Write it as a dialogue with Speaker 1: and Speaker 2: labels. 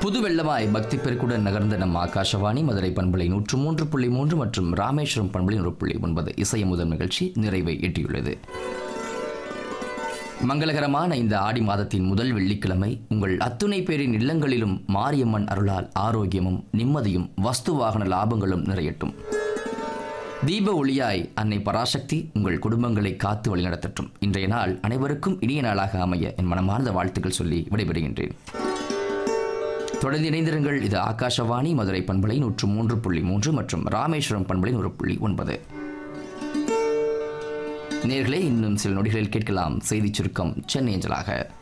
Speaker 1: புது வெள்ளமாய் பக்தி பெருக்குடன் நகர்ந்த நம் ஆகாஷவாணி மதுரை பண்பலை நூற்று மூன்று புள்ளி மூன்று மற்றும் ராமேஸ்வரம் பண்பலை நூறு புள்ளி ஒன்பது இசைய முதல் நிகழ்ச்சி நிறைவை எட்டியுள்ளது மங்களகரமான இந்த ஆடி மாதத்தின் முதல் வெள்ளிக்கிழமை உங்கள் அத்துணை பேரின் இல்லங்களிலும் மாரியம்மன் அருளால் ஆரோக்கியமும் நிம்மதியும் வஸ்து வாகன லாபங்களும் நிறையட்டும் தீப ஒளியாய் அன்னை பராசக்தி உங்கள் குடும்பங்களை காத்து வழிநடத்தட்டும் இன்றைய நாள் அனைவருக்கும் இனிய நாளாக அமைய என் மனமார்ந்த வாழ்த்துக்கள் சொல்லி விடைபெறுகின்றேன் தொடர்ந்து இணைந்திருங்கள் இது ஆகாஷவாணி மதுரை பண்பலை நூற்று மூன்று புள்ளி மூன்று மற்றும் ராமேஸ்வரம் பண்பலை நூறு புள்ளி ஒன்பது நேர்களே இன்னும் சில நொடிகளில் கேட்கலாம் செய்திச் சுருக்கம் சென்னை அஞ்சலாக